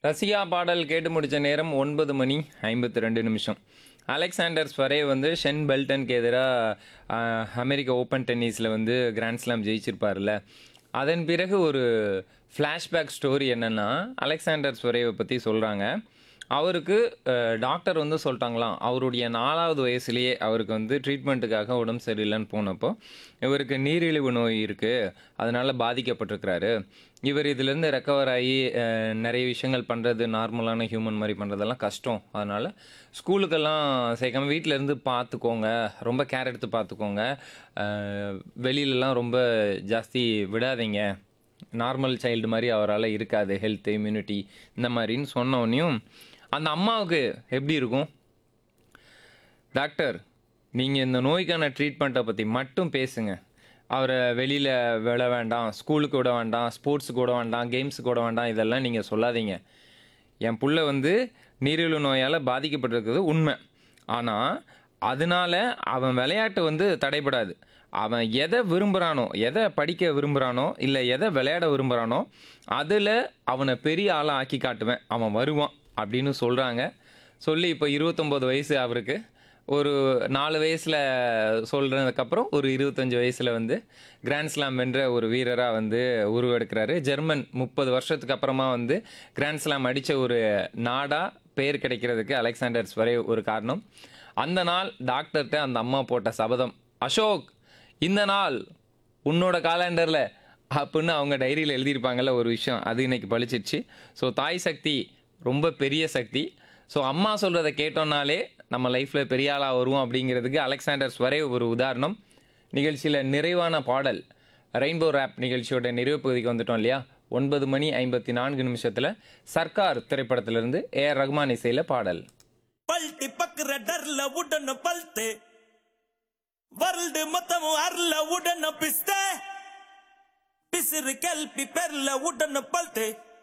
ரசிகா பாடல் கேட்டு முடிச்ச நேரம் ஒன்பது மணி ஐம்பத்தி ரெண்டு நிமிஷம் அலெக்சாண்டர் ஸ்வரே வந்து ஷென் பெல்டனுக்கு எதிராக அமெரிக்க ஓப்பன் டென்னிஸில் வந்து கிராண்ட் ஸ்லாம் ஜெயிச்சிருப்பார்ல அதன் பிறகு ஒரு ஃப்ளாஷ்பேக் ஸ்டோரி என்னென்னா அலெக்சாண்டர் ஸ்வரேவை பற்றி சொல்கிறாங்க அவருக்கு அஹ், டாக்டர் வந்து சொல்லிட்டாங்களாம் அவருடைய நாலாவது வயசுலேயே அவருக்கு வந்து ட்ரீட்மெண்ட்டுக்காக உடம்பு சரியில்லைன்னு போனப்போ இவருக்கு நீரிழிவு நோய் இருக்குது அதனால் பாதிக்கப்பட்டிருக்கிறாரு இவர் இதுலேருந்து ரெக்கவர் ஆகி அஹ், நிறைய விஷயங்கள் பண்ணுறது நார்மலான ஹியூமன் மாதிரி பண்ணுறதெல்லாம் கஷ்டம் அதனால் ஸ்கூலுக்கெல்லாம் சேர்க்காம வீட்டில் இருந்து பார்த்துக்கோங்க ரொம்ப கேர் எடுத்து பார்த்துக்கோங்க அஹ், வெளியிலலாம் ரொம்ப ஜாஸ்தி விடாதீங்க நார்மல் சைல்டு மாதிரி அவரால் இருக்காது ஹெல்த் இம்யூனிட்டி இந்த மாதிரின்னு சொன்னோடனையும் அந்த அம்மாவுக்கு எப்படி இருக்கும் டாக்டர் நீங்கள் இந்த நோய்க்கான ட்ரீட்மெண்ட்டை பற்றி மட்டும் பேசுங்க அவரை வெளியில் விட வேண்டாம் ஸ்கூலுக்கு விட வேண்டாம் ஸ்போர்ட்ஸுக்கு விட வேண்டாம் கேம்ஸுக்கு விட வேண்டாம் இதெல்லாம் நீங்கள் சொல்லாதீங்க என் புள்ள வந்து நீரிழிவு நோயால் பாதிக்கப்பட்டிருக்கிறது உண்மை ஆனால் அதனால அவன் விளையாட்டு வந்து தடைபடாது அவன் எதை விரும்புகிறானோ எதை படிக்க விரும்புகிறானோ இல்லை எதை விளையாட விரும்புகிறானோ அதில் அவனை பெரிய ஆளாக ஆக்கி காட்டுவேன் அவன் வருவான் அப்படின்னு சொல்கிறாங்க சொல்லி இப்போ இருபத்தொம்போது வயசு அவருக்கு ஒரு நாலு வயசில் சொல்கிறதுக்கப்புறம் ஒரு இருபத்தஞ்சி வயசில் வந்து கிராண்ட் ஸ்லாம் வென்ற ஒரு வீரராக வந்து உருவெடுக்கிறாரு ஜெர்மன் முப்பது வருஷத்துக்கு அப்புறமா வந்து கிராண்ட் ஸ்லாம் அடித்த ஒரு நாடாக பெயர் கிடைக்கிறதுக்கு அலெக்சாண்டர் ஸ்வரே ஒரு காரணம் அந்த நாள் டாக்டர்கிட்ட அந்த அம்மா போட்ட சபதம் அசோக் இந்த நாள் உன்னோட காலண்டரில் அப்படின்னு அவங்க டைரியில் எழுதியிருப்பாங்கல்ல ஒரு விஷயம் அது இன்னைக்கு பழிச்சிருச்சு ஸோ தாய் சக்தி ரொம்ப பெரிய சக்தி ஸோ அம்மா சொல்கிறத கேட்டோம்னாலே நம்ம லைஃப்பில் பெரிய ஆளாக வருவோம் அப்படிங்கிறதுக்கு அலெக்சாண்டர் ஸ்வரே ஒரு உதாரணம் நிகழ்ச்சியில் நிறைவான பாடல் ரெயின்போ ரேப் நிகழ்ச்சியோட நிறைவு பகுதிக்கு வந்துட்டோம் இல்லையா ஒன்பது மணி ஐம்பத்தி நான்கு நிமிஷத்தில் சர்க்கார் திரைப்படத்திலிருந்து ஏ ஆர் ரஹ்மான் இசையில் பாடல் பல்ட்டி பக்குற டர்ல உடன பல்த்து வருல்டு மொத்தமும் அர்ல உடன பிஸ்த பிசிறு கல்பி பெர்ல உடன பல்த்து